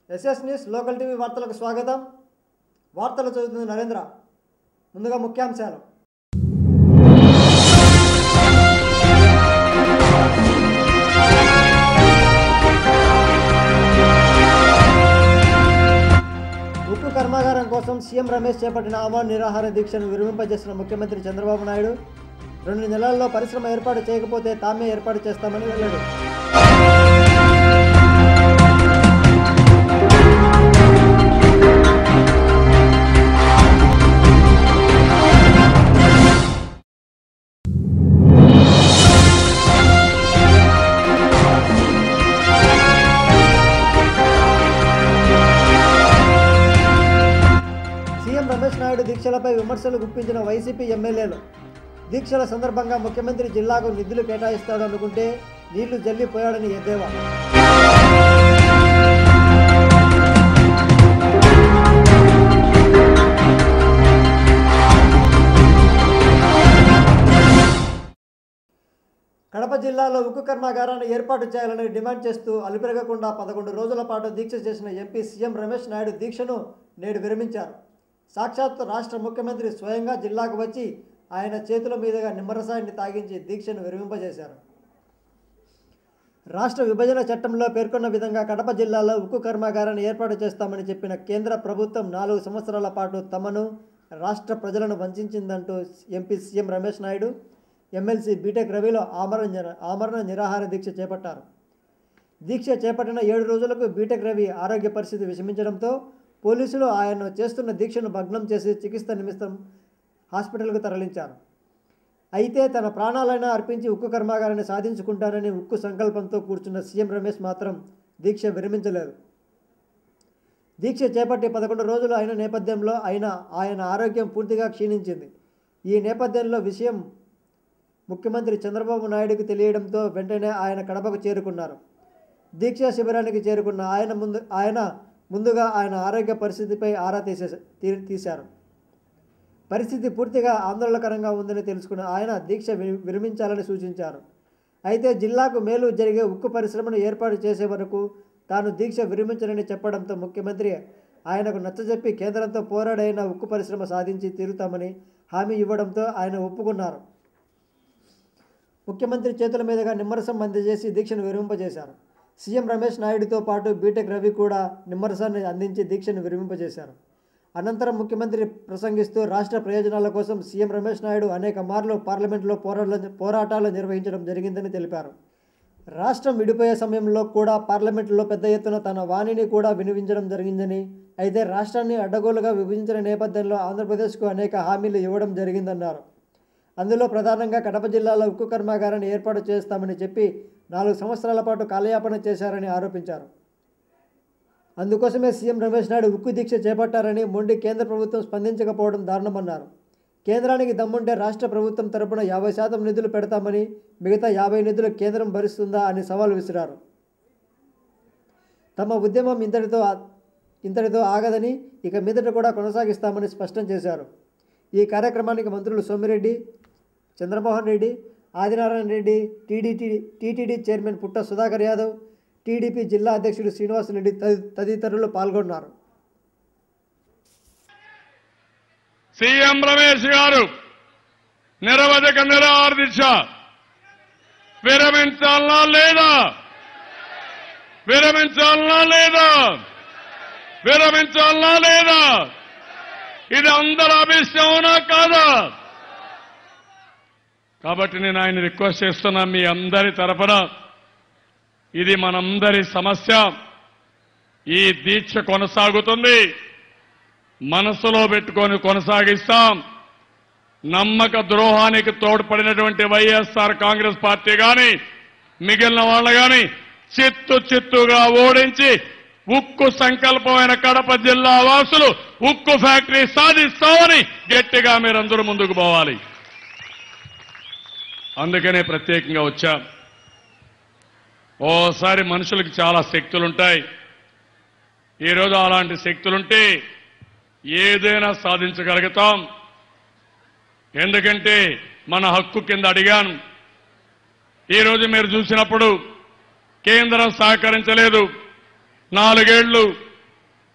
SS news local TV వార్తలకు స్వాగతం వార్తలు చదువుతుంది నరేంద్ర ముందుగా ముఖ్యాంశాలు ఉక్కు కర్మాగారం కోసం సీఎం రమేష్ చేపట్టిన అమౌంట్ నిరాహార దీక్షను విరమింపజేసిన ముఖ్యమంత్రి చంద్రబాబు నాయుడు రెండు నెలల్లో పరిశ్రమ ఏర్పాటు చేయకపోతే తామే ఏర్పాటు చేస్తామని వెల్లడి సీఎం రమేష్ నాయుడు దీక్షలపై విమర్శలు గుప్పించిన వైసీపీ ఎమ్మెల్యేలు దీక్షల సందర్భంగా ముఖ్యమంత్రి జిల్లాకు నిధులు కేటాయిస్తాడు అనుకుంటే నీళ్లు జల్లిపోయాడని ఎద్దేవా కడప జిల్లాలో ఉక్కు కర్మాగారాన్ని ఏర్పాటు చేయాలని డిమాండ్ చేస్తూ అలుపెరగకుండా పదకొండు రోజుల పాటు దీక్ష చేసిన ఎంపీ సీఎం రమేష్ నాయుడు దీక్షను నేడు విరమించారు సాక్షాత్ రాష్ట్ర ముఖ్యమంత్రి స్వయంగా జిల్లాకు వచ్చి ఆయన చేతుల మీదుగా నిమ్మరసాన్ని తాగించి దీక్షను విరమింపజేశారు రాష్ట్ర విభజన చట్టంలో పేర్కొన్న విధంగా కడప జిల్లాలో ఉక్కు కర్మాగారాన్ని ఏర్పాటు చేస్తామని చెప్పిన కేంద్ర ప్రభుత్వం నాలుగు సంవత్సరాల పాటు తమను రాష్ట్ర ప్రజలను వంచిందంటూ MP CM Ramesh Naidu MLC BTech రవిలో ఆమరణ నిర- ఆమరణ నిరాహార దీక్ష చేపట్టారు దీక్ష చేపట్టిన ఏడు రోజులకు బీటెక్ రవి ఆరోగ్య పరిస్థితి విషమించడంతో పోలీసులు ఆయన్ను చేస్తున్న దీక్షను భగ్నం చేసి చికిత్స నిమిత్తం హాస్పిటల్కు తరలించారు అయితే తన ప్రాణాలైనా అర్పించి ఉక్కు కర్మాగారాన్ని సాధించుకుంటానని ఉక్కు సంకల్పంతో కూర్చున్న సీఎం రమేష్ మాత్రం దీక్ష విరమించలేదు దీక్ష చేపట్టి పదకొండు రోజులు అయిన నేపథ్యంలో అయిన ఆయన ఆరోగ్యం పూర్తిగా క్షీణించింది ఈ నేపథ్యంలో విషయం ముఖ్యమంత్రి చంద్రబాబు నాయుడుకు తెలియడంతో వెంటనే ఆయన కడపకు చేరుకున్నారు దీక్షా శిబిరానికి చేరుకున్న ఆయన ముందు ఆయన ముందుగా ఆయన ఆరోగ్య పరిస్థితిపై ఆరా తీసే తీ- తీశారు పరిస్థితి పూర్తిగా ఆందోళనకరంగా ఉందని తెలుసుకున్న ఆయన దీక్ష వి- విరమించాలని సూచించారు అయితే జిల్లాకు మేలు జరిగే ఉక్కు పరిశ్రమను ఏర్పాటు చేసే వరకు తాను దీక్ష విరమించనని చెప్పడంతో ముఖ్యమంత్రి ఆయనకు నచ్చజెప్పి కేంద్రంతో పోరాడైన ఉక్కు పరిశ్రమ సాధించి తీరుతామని హామీ ఇవ్వడంతో ఆయన ఒప్పుకున్నారు ముఖ్యమంత్రి చేతుల మీదుగా నిమ్మరసం అందజేసి దీక్షను విరమింపజేశారు సీఎం రమేష్ నాయుడుతో పాటు బీటెక్ రవి కూడా నిమ్మరసాన్ని అందించి దీక్షను విరమింపజేశారు అనంతరం ముఖ్యమంత్రి ప్రసంగిస్తూ రాష్ట్ర ప్రయోజనాల కోసం సీఎం రమేష్ నాయుడు అనేక మార్లు పార్లమెంట్లో పోరాట పోరాటాలు నిర్వహించడం జరిగిందని తెలిపారు రాష్ట్రం విడిపోయే సమయంలో కూడా పార్లమెంట్లో పెద్ద ఎత్తున తన వాణిని కూడా వినిపించడం జరిగిందని అయితే రాష్ట్రాన్ని అడ్డగోలుగా విభజించిన నేపథ్యంలో ఆంధ్రప్రదేశ్కు అనేక హామీలు ఇవ్వడం జరిగిందన్నారు అందులో ప్రధానంగా కడప జిల్లాలో ఉక్కు కర్మాగారాన్ని ఏర్పాటు చేస్తామని చెప్పి నాలుగు సంవత్సరాల పాటు కాలయాపన చేశారని ఆరోపించారు అందుకోసమే సీఎం రమేష్ నాయుడు ఉక్కు దీక్ష చేపట్టారని మొండి కేంద్ర ప్రభుత్వం స్పందించకపోవడం దారుణమన్నారు కేంద్రానికి దమ్ముంటే రాష్ట్ర ప్రభుత్వం తరపున యాభై శాతం నిధులు పెడతామని మిగతా యాభై నిధులు కేంద్రం భరిస్తుందా అని సవాల్ విసిరారు తమ ఉద్యమం ఇంతటితో ఆ- ఇంతటితో ఆగదని ఇక మీదట కూడా కొనసాగిస్తామని స్పష్టం చేశారు ఈ కార్యక్రమానికి మంత్రులు Somireddy Chandramohan Reddy Adinarayana Reddy TDT TTD chairman Putta Sudhakar Yadav TDP జిల్లా అధ్యక్షుడు శ్రీనివాసరెడ్డి తది- తదితరులు పాల్గొన్నారు సీఎం రమేష్ గారు నిరవధిక నిరాహార దీక్ష విరమించాలనా లేదా విరమించాలనా లేదా విరమించాలనా లేదా ఇది అందరి అభిష్టమవునా కాదా కాబట్టి నేను ఆయన రిక్వెస్ట్ చేస్తున్నా మీ అందరి తరఫున ఇది మనందరి సమస్య ఈ దీక్ష కొనసాగుతుంది మనసులో పెట్టుకొని కొనసాగిస్తాం నమ్మక ద్రోహానికి తోడ్పడినటువంటి వైఎస్ఆర్ కాంగ్రెస్ పార్టీ గాని మిగిలిన వాళ్ళు గాని చిత్తు చిత్తుగా ఓడించి ఉక్కు సంకల్పమైన కడప జిల్లా వాసులు ఉక్కు ఫ్యాక్టరీ సాధిస్తామని గట్టిగా మీరందరూ ముందుకు పోవాలి అందుకనే ప్రత్యేకంగా వచ్చా ఓసారి మనుషులకు చాలా శక్తులుంటాయి ఈరోజు అలాంటి శక్తులుంటే ఏదైనా సాధించగలుగుతాం ఎందుకంటే మన హక్కు కింద అడిగాను ఈరోజు మీరు చూసినప్పుడు కేంద్రం సహకరించలేదు నాలుగేళ్లు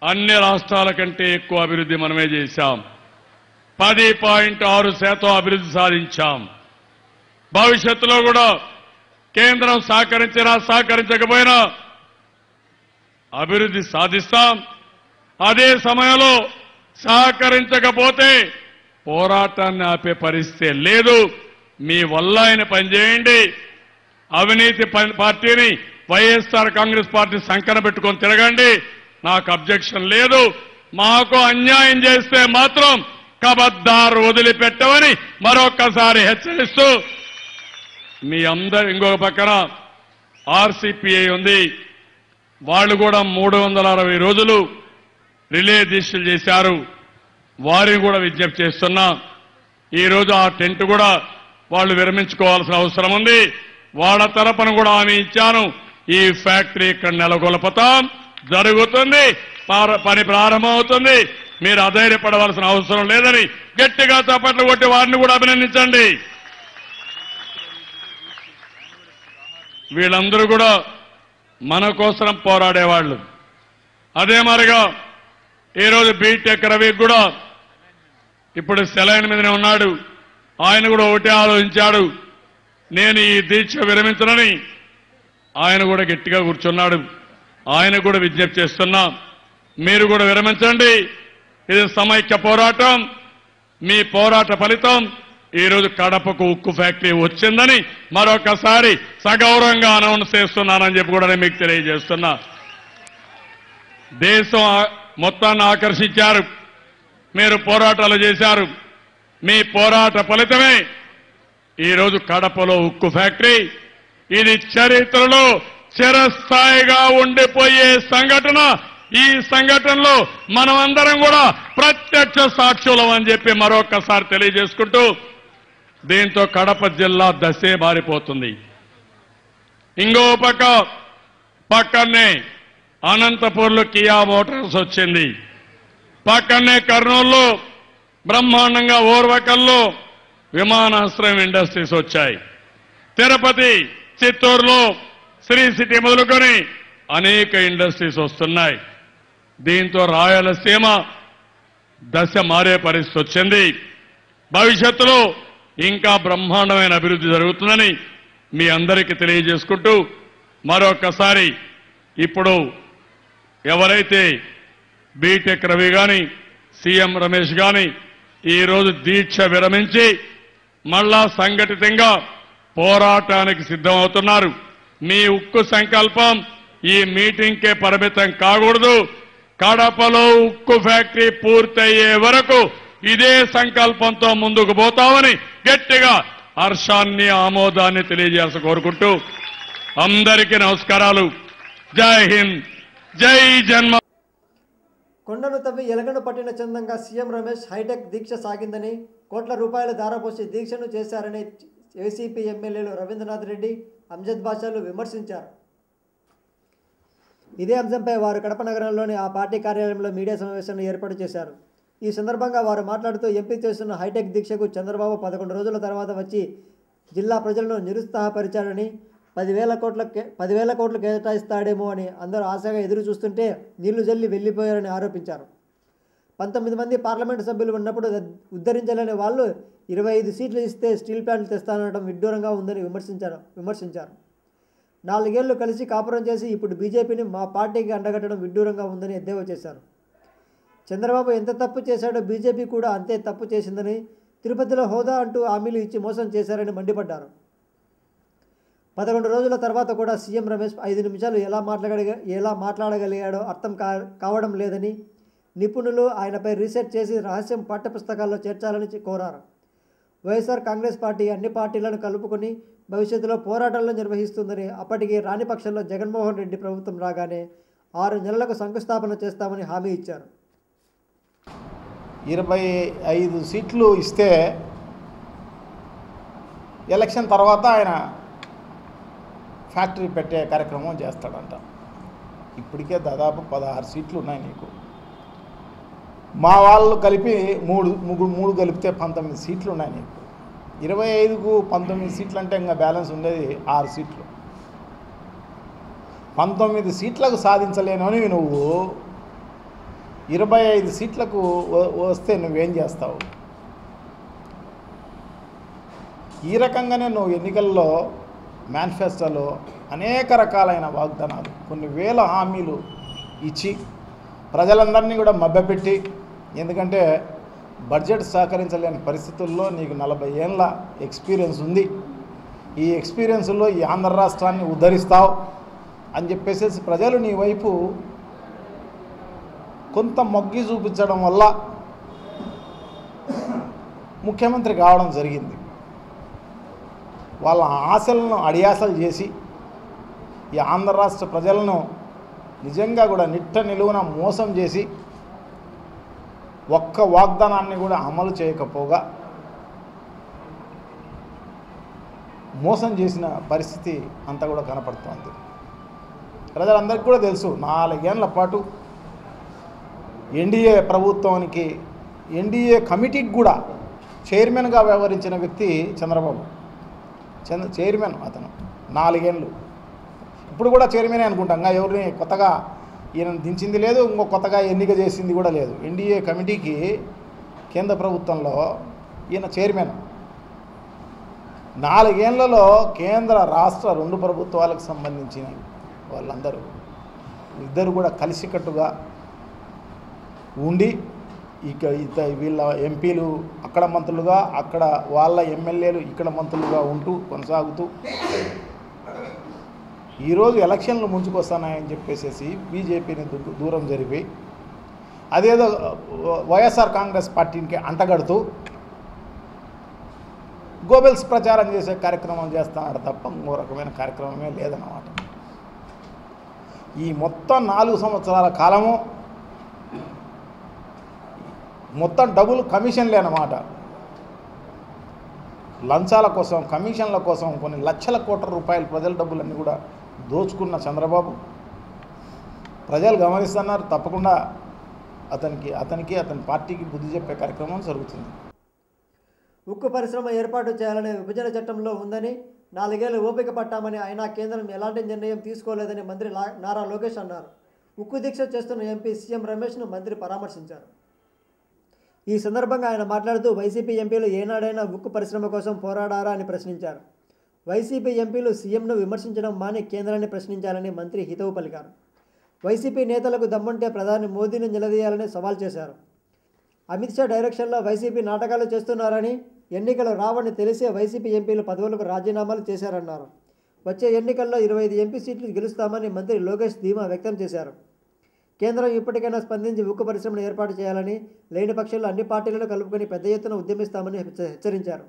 అన్ని రాష్ట్రాల కంటే ఎక్కువ అభివృద్ధి మనమే చేశాం పది పాయింట్ ఆరు శాతం అభివృద్ధి సాధించాం భవిష్యత్తులో కూడా కేంద్రం సహకరించినా సహకరించకపోయినా అభివృద్ధి సాధిస్తాం అదే సమయంలో సహకరించకపోతే పోరాటాన్ని ఆపే పరిస్థితి లేదు మీ వల్ల ఆయన పనిచేయండి అవినీతి పని- పార్టీని వైఎస్ఆర్ కాంగ్రెస్ పార్టీ సంకన పెట్టుకొని తిరగండి నాకు అబ్జెక్షన్ లేదు మాకు అన్యాయం చేస్తే మాత్రం కబద్దారు వదిలిపెట్టమని మరొక్కసారి హెచ్చరిస్తూ మీ అందరు ఇంకొక పక్కన ఆర్సీపీఐ ఉంది వాళ్ళు కూడా మూడు వందల అరవై రోజులు రిలే దీక్షలు చేశారు వారిని కూడా విజ్ఞప్తి చేస్తున్నా ఈ రోజు ఆ టెంట్ కూడా వాళ్ళు విరమించుకోవాల్సిన అవసరం ఉంది వాళ్ళ తరపున కూడా హామీ ఇచ్చాను ఈ ఫ్యాక్టరీ ఇక్కడ నెలకొల్పుతాం జరుగుతుంది పార- పని ప్రారంభమవుతుంది మీరు అధైర్యపడవలసిన అవసరం లేదని గట్టిగా చప్పట్లు కొట్టి వారిని కూడా అభినందించండి వీళ్ళందరూ కూడా మన కోసం పోరాడేవాళ్ళు అదే మరిగా ఈరోజు బీటెక్ రవి కూడా ఇప్పుడు సెలైన్ మీదనే ఉన్నాడు ఆయన కూడా ఒకటే ఆలోచించాడు నేను ఈ దీక్ష విరమించనని ఆయన కూడా గట్టిగా కూర్చున్నాడు ఆయన కూడా విజ్ఞప్తి చేస్తున్నా మీరు కూడా విరమించండి ఇది సమైక్య పోరాటం మీ పోరాట ఫలితం ఈ రోజు కడపకు ఉక్కు ఫ్యాక్టరీ వచ్చిందని మరొకసారి సగౌరవంగా అనౌన్స్ చేస్తున్నానని చెప్పి కూడా నేను మీకు తెలియజేస్తున్నా దేశం ఆ- మొత్తాన్ని ఆకర్షించారు మీరు పోరాటాలు చేశారు మీ పోరాట ఫలితమే ఈరోజు కడపలో ఉక్కు ఫ్యాక్టరీ ఇది చరిత్రలో చిరస్థాయిగా ఉండిపోయే సంఘటన ఈ సంఘటనలో మనమందరం కూడా ప్రత్యక్ష సాక్షులం అని చెప్పి మరొకసారి తెలియజేసుకుంటూ దీంతో కడప జిల్లా దశే మారిపోతుంది ఇంకో పక్క పక్కనే అనంతపూర్లో కియా మోటార్స్ వచ్చింది పక్కనే కర్నూలులో బ్రహ్మాండంగా ఓర్వకల్లో విమానాశ్రయం ఇండస్ట్రీస్ వచ్చాయి తిరుపతి చిత్తూరులో శ్రీ సిటీ మొదలుకొని అనేక ఇండస్ట్రీస్ వస్తున్నాయి దీంతో రాయలసీమ దశ మారే పరిస్థితి వచ్చింది భవిష్యత్తులో ఇంకా బ్రహ్మాండమైన అభివృద్ధి జరుగుతుందని మీ అందరికీ తెలియజేసుకుంటూ మరొకసారి ఇప్పుడు ఎవరైతే బీటెక్ రవి గాని సీఎం రమేష్ గాని ఈరోజు దీక్ష విరమించి మళ్ళా సంఘటితంగా పోరాటానికి సిద్ధమవుతున్నారు మీ ఉక్కు సంకల్పం ఈ మీటింగ్కే పరిమితం కాకూడదు కడపలో ఉక్కు ఫ్యాక్టరీ పూర్తయ్యే వరకు ఇదే సంకల్పంతో ముందుకు పోతామని గట్టిగా హర్షాన్ని ఆమోదాన్ని తెలియజేయాల్సి కోరుకుంటూ అందరికీ నమస్కారాలు జై హింద్ జై జన్మ కొండను తవ్వి ఎలగను పట్టిన చందంగా సీఎం రమేష్ హైటెక్ దీక్ష సాగిందని కోట్ల రూపాయలు ధారపోసి దీక్షను చేశారని ఏసీపీ ఎమ్మెల్యేలు రవీంద్రనాథ్ రెడ్డి అంజద్ బాషాలు విమర్శించారు ఇదే అంశంపై వారు కడప నగరంలోని ఆ పార్టీ కార్యాలయంలో మీడియా సమావేశాన్ని ఏర్పాటు చేశారు ఈ సందర్భంగా వారు మాట్లాడుతూ ఎంపీ చేస్తున్న హైటెక్ దీక్షకు చంద్రబాబు పదకొండు రోజుల తర్వాత వచ్చి జిల్లా ప్రజలను నిరుత్సాహపరిచారని పదివేల కోట్ల కే- పదివేల కోట్లు కేటాయిస్తాడేమో అని అందరూ ఆశగా ఎదురు చూస్తుంటే నీళ్లు జల్లి వెళ్ళిపోయారని ఆరోపించారు పంతొమ్మిది మంది పార్లమెంటు సభ్యులు ఉన్నప్పుడు ఉద్- ఉద్ధరించలేని వాళ్ళు ఇరవై ఐదు సీట్లు ఇస్తే స్టీల్ ప్లాంట్లు తెస్తానడం విడ్డూరంగా ఉందని విమర్శించారు విమర్శించారు నాలుగేళ్లు కలిసి కాపురం చేసి ఇప్పుడు బీజేపీని మా పార్టీకి అండగట్టడం విడ్డూరంగా ఉందని ఎద్దేవా చేశారు చంద్రబాబు ఎంత తప్పు చేశాడో బీజేపీ కూడా అంతే తప్పు చేసిందని తిరుపతిలో హోదా అంటూ హామీలు ఇచ్చి మోసం చేశారని మండిపడ్డారు పదకొండు రోజుల తర్వాత కూడా సీఎం రమేష్ ఐదు నిమిషాలు ఎలా మాట్లాడగ ఎలా మాట్లాడగలిగాడో అర్థం కా కావడం లేదని నిపుణులు ఆయనపై రీసెర్చ్ చేసి రహస్యం పాఠ్యపుస్తకాల్లో చేర్చాలని చి- కోరారు వైఎస్ఆర్ కాంగ్రెస్ పార్టీ అన్ని పార్టీలను కలుపుకొని భవిష్యత్తులో పోరాటాలను నిర్వహిస్తుందని అప్పటికి రాని పక్షంలో జగన్మోహన్ రెడ్డి ప్రభుత్వం రాగానే ఆరు నెలలకు శంకుస్థాపన చేస్తామని హామీ ఇచ్చారు ఇరవై ఐదు సీట్లు ఇస్తే ఎలక్షన్ తర్వాత ఆయన ఫ్యాక్టరీ పెట్టే కార్యక్రమం చేస్తాడంట ఇప్పటికే దాదాపు పదహారు సీట్లు ఉన్నాయి నీకు మా వాళ్ళు కలిపి మూడు ముగ్గురు మూడు కలిపితే పంతొమ్మిది సీట్లు ఉన్నాయి నీకు ఇరవై ఐదుకు పంతొమ్మిది సీట్లు అంటే ఇంకా బ్యాలెన్స్ ఉండేది ఆరు సీట్లు పంతొమ్మిది సీట్లకు సాధించలేనని నువ్వు ఇరవై ఐదు సీట్లకు వ- వస్తే నువ్వేం చేస్తావు ఈ రకంగానే నువ్వు ఎన్నికల్లో మేనిఫెస్టోలో అనేక రకాలైన వాగ్దానాలు కొన్ని వేల హామీలు ఇచ్చి ప్రజలందరినీ కూడా మభ్యపెట్టి ఎందుకంటే బడ్జెట్ సహకరించలేని పరిస్థితుల్లో నీకు నలభై ఏళ్ళ ఎక్స్పీరియన్స్ ఉంది ఈ ఎక్స్పీరియన్స్లో ఈ ఆంధ్ర రాష్ట్రాన్ని ఉద్ధరిస్తావు అని చెప్పేసి ప్రజలు నీ వైపు కొంత మొగ్గి చూపించడం వల్ల ముఖ్యమంత్రి కావడం జరిగింది వాళ్ళ ఆశలను అడియాసలు చేసి ఈ ఆంధ్ర రాష్ట్ర ప్రజలను నిజంగా కూడా నిట్ట నిలువున మోసం చేసి ఒక్క వాగ్దానాన్ని కూడా అమలు చేయకపోగా మోసం చేసిన పరిస్థితి అంతా కూడా కనపడుతోంది ప్రజలందరికీ కూడా తెలుసు నాలుగేళ్ల పాటు ఎన్డీఏ ప్రభుత్వానికి ఎన్డీఏ కమిటీకి కూడా చైర్మన్గా వ్యవహరించిన వ్యక్తి చంద్రబాబు చంద్ర చైర్మన్ అతను నాలుగేళ్ళు ఇప్పుడు కూడా చైర్మనే అనుకుంటాం ఇంకా ఎవరిని కొత్తగా ఈయన దించింది లేదు ఇంకో కొత్తగా ఎన్నిక చేసింది కూడా లేదు ఎన్డీఏ కమిటీకి కేంద్ర ప్రభుత్వంలో ఈయన చైర్మన్ నాలుగేళ్లలో కేంద్ర రాష్ట్ర రెండు ప్రభుత్వాలకు సంబంధించిన వాళ్ళందరూ ఇద్దరు కూడా కలిసికట్టుగా ఉండి ఇక ఇత వీళ్ళ ఎంపీలు అక్కడ మంత్రులుగా అక్కడ వాళ్ళ ఎమ్మెల్యేలు ఇక్కడ మంత్రులుగా ఉంటూ కొనసాగుతూ ఈరోజు ఎలక్షన్లు ముంచుకొస్తున్నాయని చెప్పేసి బీజేపీని దూ- దూరం జరిపి అదేదో వైఎస్ఆర్ కాంగ్రెస్ పార్టీకి అంటగడుతూ గోబెల్స్ ప్రచారం చేసే కార్యక్రమం చేస్తున్నాడు తప్ప ఇంకో రకమైన కార్యక్రమమే లేదన్నమాట ఈ మొత్తం నాలుగు సంవత్సరాల కాలము మొత్తం డబుల్ కమిషన్లే అన్నమాట లంచాల కోసం కమిషన్ల కోసం కొన్ని లక్షల కోట్ల రూపాయల ప్రజల డబ్బులన్నీ కూడా దోచుకున్న చంద్రబాబు ప్రజలు గమనిస్తున్నారు తప్పకుండా అతనికి అతనికి అతని పార్టీకి బుద్ధి చెప్పే కార్యక్రమం జరుగుతుంది ఉక్కు పరిశ్రమ ఏర్పాటు చేయాలనే విభజన చట్టంలో ఉందని నాలుగేళ్లు ఓపిక పట్టామని అయినా కేంద్రం ఎలాంటి నిర్ణయం తీసుకోలేదని మంత్రి లా- నారా లోకేష్ అన్నారు ఉక్కు దీక్ష చేస్తున్న ఎంపీ సీఎం రమేష్ను మంత్రి పరామర్శించారు ఈ సందర్భంగా ఆయన మాట్లాడుతూ వైసీపీ ఎంపీలు ఏనాడైనా ఉక్కు పరిశ్రమ కోసం పోరాడారా అని ప్రశ్నించారు వైసీపీ ఎంపీలు సీఎంను విమర్శించడం మాని కేంద్రాన్ని ప్రశ్నించాలని మంత్రి హితవు పలికారు వైసీపీ నేతలకు దమ్ముంటే ప్రధాని మోదీని నిలదీయాలని సవాల్ చేశారు అమిత్ షా డైరెక్షన్లో వైసీపీ నాటకాలు చేస్తున్నారని ఎన్నికలు రావని తెలిసే వైసీపీ ఎంపీలు పదవులకు రాజీనామాలు చేశారన్నారు వచ్చే ఎన్నికల్లో ఇరవై ఐదు ఎంపీ సీట్లు గెలుస్తామని మంత్రి లోకేష్ ధీమా వ్యక్తం చేశారు కేంద్రం ఇప్పటికైనా స్పందించి ఉక్కు పరిశ్రమను ఏర్పాటు చేయాలని లేని పక్షంలో అన్ని పార్టీలను కలుపుకొని పెద్ద ఎత్తున ఉద్యమిస్తామని హెచ్చ- హెచ్చరించారు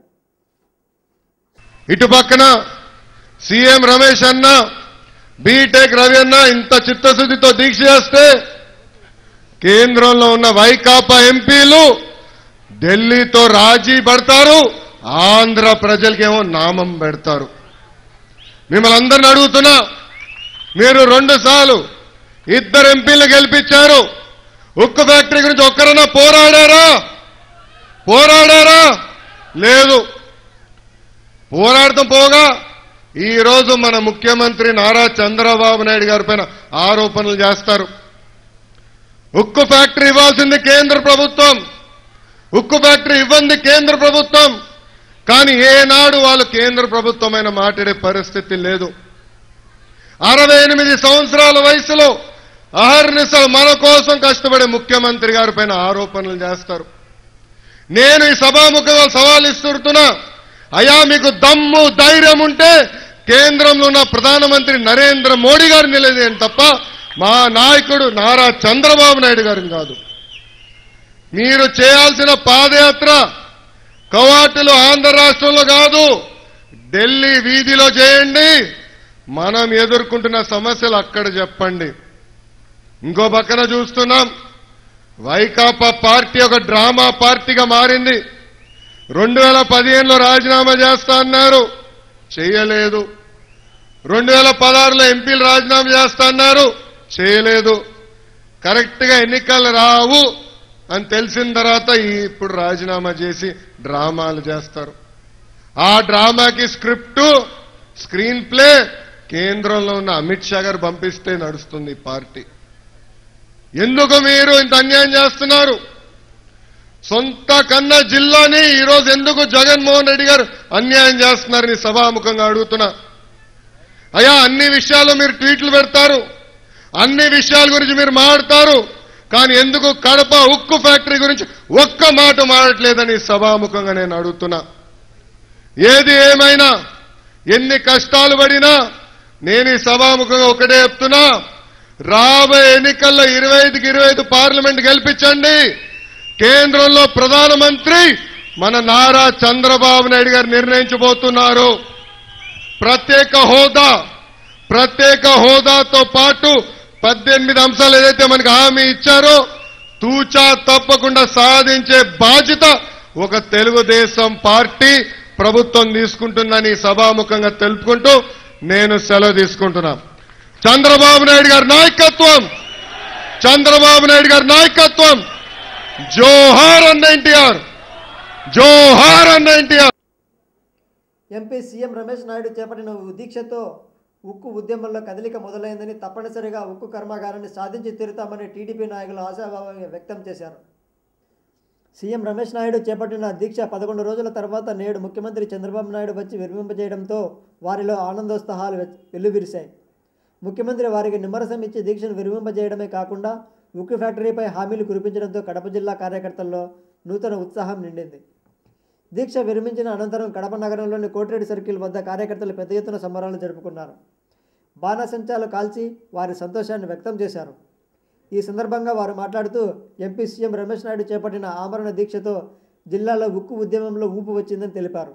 ఇటు పక్కన సీఎం రమేష్ అన్న బీటెక్ రవి అన్న ఇంత చిత్తశుద్ధితో దీక్ష చేస్తే కేంద్రంలో ఉన్న వైకాపా ఎంపీలు ఢిల్లీతో రాజీ పడతారు ఆంధ్ర ప్రజలకేమో నామం పెడతారు మిమ్మల్ని అందరిని అడుగుతున్నా మీరు రెండు సార్లు ఇద్దరు ఎంపీలు గెలిపించారు ఉక్కు ఫ్యాక్టరీ గురించి ఒక్కరన్నా పోరాడారా పోరాడారా లేదు పోరాడతాం పోగా ఈ రోజు మన ముఖ్యమంత్రి నారా చంద్రబాబు నాయుడు గారి పైన ఆరోపణలు చేస్తారు ఉక్కు ఫ్యాక్టరీ ఇవ్వాల్సింది కేంద్ర ప్రభుత్వం ఉక్కు ఫ్యాక్టరీ ఇవ్వంది కేంద్ర ప్రభుత్వం కానీ ఏనాడు వాళ్ళు కేంద్ర ప్రభుత్వమైన మాట్లాడే పరిస్థితి లేదు అరవై ఎనిమిది సంవత్సరాల వయసులో అహర్నిశలు మన కోసం కష్టపడే ముఖ్యమంత్రి గారి పైన ఆరోపణలు చేస్తారు నేను ఈ సభాముఖంగా సవాల్ ఇస్తున్నా అయా మీకు దమ్ము ధైర్యం ఉంటే కేంద్రంలో ఉన్న ప్రధానమంత్రి నరేంద్ర మోడీ గారు నిలదేయండి తప్ప మా నాయకుడు నారా చంద్రబాబు నాయుడు గారిని కాదు మీరు చేయాల్సిన పాదయాత్ర కవాటులు ఆంధ్ర రాష్ట్రంలో కాదు ఢిల్లీ వీధిలో చేయండి మనం ఎదుర్కొంటున్న సమస్యలు అక్కడ చెప్పండి ఇంకో పక్కన చూస్తున్నాం వైకాపా పార్టీ ఒక డ్రామా పార్టీగా మారింది రెండు వేల పదిహేనులో రాజీనామా చేస్తా అన్నారు చేయలేదు రెండు వేల పదహారులో ఎంపీలు రాజీనామా చేస్తా అన్నారు చేయలేదు కరెక్ట్గా ఎన్నికలు రావు అని తెలిసిన తర్వాత ఈ- ఇప్పుడు రాజీనామా చేసి డ్రామాలు చేస్తారు ఆ డ్రామాకి స్క్రిప్టు స్క్రీన్ ప్లే కేంద్రంలో ఉన్న అమిత్ షా గారు పంపిస్తే నడుస్తుంది ఈ పార్టీ ఎందుకు మీరు ఇంత అన్యాయం చేస్తున్నారు సొంత కన్న జిల్లాని ఈరోజు ఎందుకు జగన్మోహన్ రెడ్డి గారు అన్యాయం చేస్తున్నారని సభాముఖంగా అడుగుతున్నా అయ్యా అన్ని విషయాల్లో మీరు ట్వీట్లు పెడతారు అన్ని విషయాల గురించి మీరు మాట్లాడతారు కానీ ఎందుకు కడప ఉక్కు ఫ్యాక్టరీ గురించి ఒక్క మాట మాడట్లేదని సభాముఖంగా నేను అడుగుతున్నా ఏది ఏమైనా ఎన్ని కష్టాలు పడినా నేను ఈ సభాముఖంగా ఒకటే చెప్తున్నా రాబోయే ఎన్నికల్లో ఇరవై ఐదుకి ఇరవై ఐదు పార్లమెంట్ గెలిపించండి కేంద్రంలో ప్రధానమంత్రి మన నారా చంద్రబాబు నాయుడు గారు నిర్ణయించబోతున్నారు ప్రత్యేక హోదా ప్రత్యేక హోదాతో పాటు పద్దెనిమిది అంశాలు ఏదైతే మనకు హామీ ఇచ్చారో తూచా తప్పకుండా సాధించే బాధ్యత ఒక తెలుగుదేశం పార్టీ ప్రభుత్వం తీసుకుంటుందని సభాముఖంగా తెలుపుకుంటూ నేను సెలవు తీసుకుంటున్నా చంద్రబాబు నాయుడు గారి నాయకత్వం చంద్రబాబు నాయుడు గారి నాయకత్వం జోహార్ అన్న ఎన్టీఆర్ జోహార్ అన్న ఎన్టీఆర్ ఎంపీ సీఎం రమేష్ నాయుడు చేపట్టిన దీక్షతో ఉక్కు ఉద్యమంలో కదలిక మొదలైందని తప్పనిసరిగా ఉక్కు కర్మాగారాన్ని సాధించి తీరుతామని టీడీపీ నాయకులు ఆశాభావం వ్యక్తం చేశారు సీఎం రమేష్ నాయుడు చేపట్టిన దీక్ష పదకొండు రోజుల తర్వాత నేడు ముఖ్యమంత్రి చంద్రబాబు నాయుడు వచ్చి విరమింపజేయడంతో వారిలో ఆనందోత్సాహాలు వె- వెల్లువిరిశాయి ముఖ్యమంత్రి వారికి నిమ్మరసం ఇచ్చి దీక్షను విరమింపజేయడమే కాకుండా ఉక్కు ఫ్యాక్టరీపై హామీలు కురిపించడంతో కడప జిల్లా కార్యకర్తల్లో నూతన ఉత్సాహం నిండింది దీక్ష విరమించిన అనంతరం కడప నగరంలోని కోటిరెడ్డి సర్కిల్ వద్ద కార్యకర్తలు పెద్ద ఎత్తున సంబరాలు జరుపుకున్నారు బాణసంచాలు కాల్చి వారి సంతోషాన్ని వ్యక్తం చేశారు ఈ సందర్భంగా వారు మాట్లాడుతూ ఎంపీ సీఎం రమేష్ నాయుడు చేపట్టిన ఆమరణ దీక్షతో జిల్లాలో ఉక్కు ఉద్యమంలో ఊపు వచ్చిందని తెలిపారు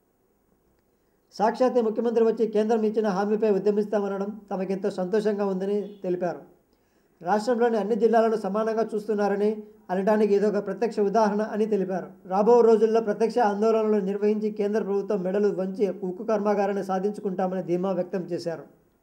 సాక్షాత్ ముఖ్యమంత్రి వచ్చి కేంద్రం ఇచ్చిన హామీపై ఉద్యమిస్తామనడం తమకెంతో సంతోషంగా ఉందని తెలిపారు రాష్ట్రంలోని అన్ని జిల్లాలను సమానంగా చూస్తున్నారని అనడానికి ఇదొక ప్రత్యక్ష ఉదాహరణ అని తెలిపారు రాబో రోజుల్లో ప్రత్యక్ష ఆందోళనలు నిర్వహించి కేంద్ర ప్రభుత్వం మెడలు వంచి ఉక్కు కర్మాగారాన్ని సాధించుకుంటామని ధీమా వ్యక్తం చేశారు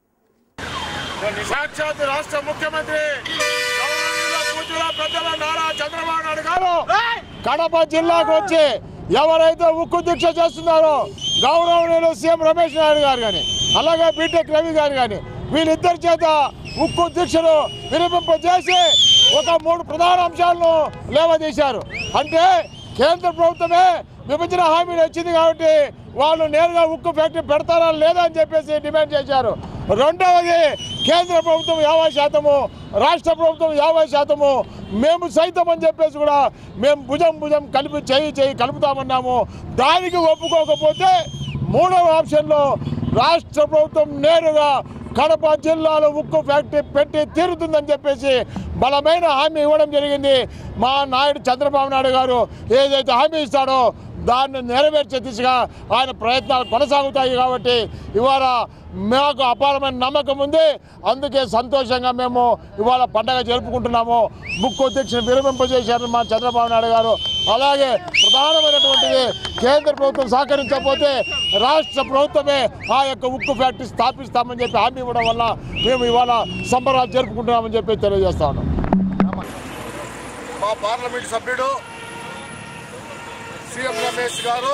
సాక్షాత్ రాష్ట్ర ముఖ్యమంత్రి గౌరవనీయుల పూజ్యుల పెద్దల నారా చంద్రబాబు నాయుడు గారు కడప జిల్లాకు వచ్చి ఎవరైతే ఉక్కు దీక్ష చేస్తున్నారో గౌరవనీయులు సీఎం రమేష్ నాయుడు గారు కానీ అలాగే బీటెక్ రవి గారు కానీ వీళ్ళిద్దరి చేత ఉక్కు దీక్షను వినిపింపజేసి ఒక మూడు ప్రధాన అంశాలను లేవదీశారు అంటే కేంద్ర ప్రభుత్వమే విభజన హామీలు ఇచ్చింది కాబట్టి వాళ్ళు నేరుగా ఉక్కు ఫ్యాక్టరీ పెడతారా లేదా అని చెప్పేసి డిమాండ్ చేశారు రెండవది కేంద్ర ప్రభుత్వం యాభై శాతము రాష్ట్ర ప్రభుత్వం యాభై శాతము మేము సైతం అని చెప్పేసి కూడా మేము భుజం భుజం కలిపి చేయి చేయి కలుపుతామన్నాము దానికి ఒప్పుకోకపోతే మూడవ ఆప్షన్లో రాష్ట్ర ప్రభుత్వం నేరుగా కడప జిల్లాలో ఉక్కు ఫ్యాక్టరీ పెట్టి తీరుతుందని చెప్పేసి బలమైన హామీ ఇవ్వడం జరిగింది మా నాయుడు చంద్రబాబు నాయుడు గారు ఏదైతే హామీ ఇస్తాడో దాన్ని నెరవేర్చే దిశగా ఆయన ప్రయత్నాలు కొనసాగుతాయి కాబట్టి ఇవాళ మాకు అపారమైన నమ్మకం ఉంది అందుకే సంతోషంగా మేము ఇవాళ పండగ జరుపుకుంటున్నాము ముక్కు దీక్షను విరమింపజేశారు మా చంద్రబాబు నాయుడు గారు అలాగే ప్రధానమైనటువంటిది కేంద్ర ప్రభుత్వం సహకరించకపోతే రాష్ట్ర ప్రభుత్వమే ఆ యొక్క ఉక్కు ఫ్యాక్టరీ స్థాపిస్తామని చెప్పి హామీ ఇవ్వడం వల్ల మేము ఇవాళ సంబరాలు జరుపుకుంటున్నామని చెప్పి తెలియజేస్తా ఉన్నాం మా పార్లమెంట్ సభ్యుడు సీఎం రమేష్ గారు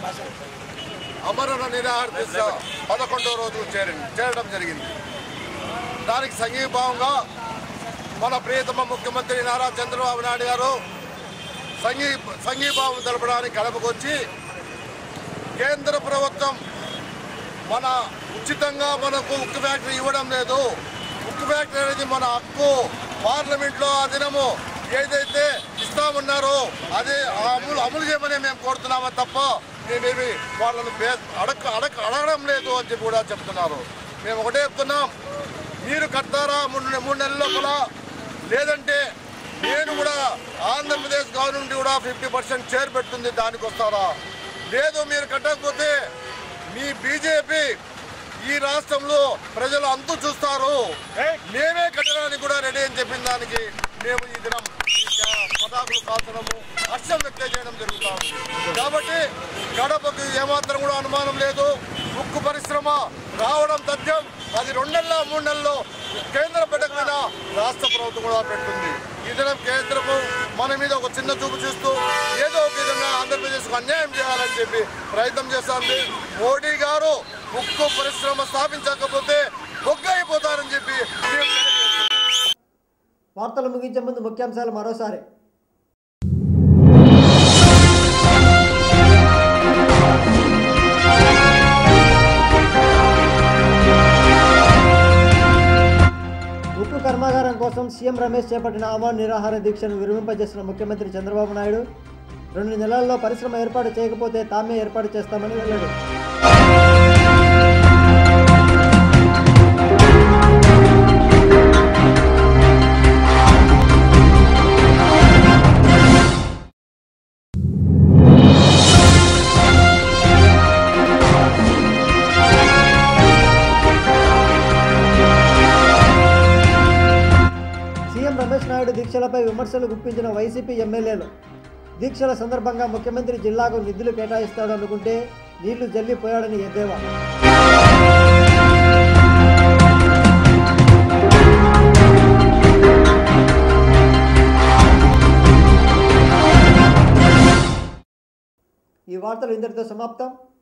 అమరణ నిరాహార దీక్ష పదకొండో రోజు చేరింది చేరడం జరిగింది దానికి సంఘీభావంగా మన ప్రియతమ ముఖ్యమంత్రి నారా చంద్రబాబు నాయుడు గారు సంఘీ సంఘీభావం తెలపడానికి కడపకు వచ్చి కేంద్ర ప్రభుత్వం మన ఉచితంగా మనకు ఉక్కు ఫ్యాక్టరీ ఇవ్వడం లేదు ఉక్కు ఫ్యాక్టరీ అనేది మన హక్కు పార్లమెంట్లో ఆ దినము ఏదైతే ఇస్తామన్నారో అదే ఆ అమలు అమలు చేయమని మేము కోరుతున్నామా తప్ప మేమేమి వాళ్ళను బే- అడగ అడగ అడగడం లేదు అని చెప్పి కూడా చెప్తున్నారు మేము ఒకటే చెప్తున్నాం మీరు కడతారా మూడు నె- మూడు నెలల లోపల లేదంటే నేను కూడా ఆంధ్రప్రదేశ్ గవర్నమెంట్ కూడా ఫిఫ్టీ పర్సెంట్ షేర్ పెడుతుంది దానికి వస్తారా లేదు మీరు కట్టకపోతే మీ బీజేపీ ఈ రాష్ట్రంలో ప్రజలు అంతు చూస్తారు మేమే కట్టడానికి కూడా రెడీ అని చెప్పిన దానికి మేము ఈ దినం ఈ కా- పతాకులు కాల్చడము హర్షం వ్యక్తం చేయడం జరుగుతాం కాబట్టి గడపకు ఏమాత్రం కూడా అనుమానం లేదు ఉక్కు పరిశ్రమ రావడం తథ్యం అది రెండు నెలల మూడు నెలల్లో కేంద్ర పెట్టక మీద రాష్ట్ర ప్రభుత్వం కూడా పెడుతుంది ఈ దినం కేంద్రము మన మీద ఒక చిన్న చూపు చూస్తూ ఏదో ఒక విధంగా ఆంధ్రప్రదేశ్కు అన్యాయం చేయాలని చెప్పి ప్రయత్నం చేస్తుంది మోడీ గారు ఉక్కు పరిశ్రమ స్థాపించకపోతే బొగ్గ అయిపోతారని చెప్పి మేము తెలియజేస్తున్నాం. వార్తలు ముగించే ముందు ముఖ్యాంశాలు మరోసారి ఉక్కు కర్మాగారం కోసం సీఎం రమేష్ చేపట్టిన అమౌంట్ నిరాహార దీక్షను విరమింపజేసిన ముఖ్యమంత్రి చంద్రబాబు నాయుడు రెండు నెలల్లో పరిశ్రమ ఏర్పాటు చేయకపోతే తామే ఏర్పాటు చేస్తామని వెల్లడి సీఎం రమేష్ నాయుడు దీక్షలపై విమర్శలు గుప్పించిన వైసీపీ ఎమ్మెల్యేలు దీక్షల సందర్భంగా ముఖ్యమంత్రి జిల్లాకు నిధులు కేటాయిస్తాడు అనుకుంటే నీళ్లు జల్లిపోయాడని ఎద్దేవా ఈ వార్తలు ఇంతటితో సమాప్తం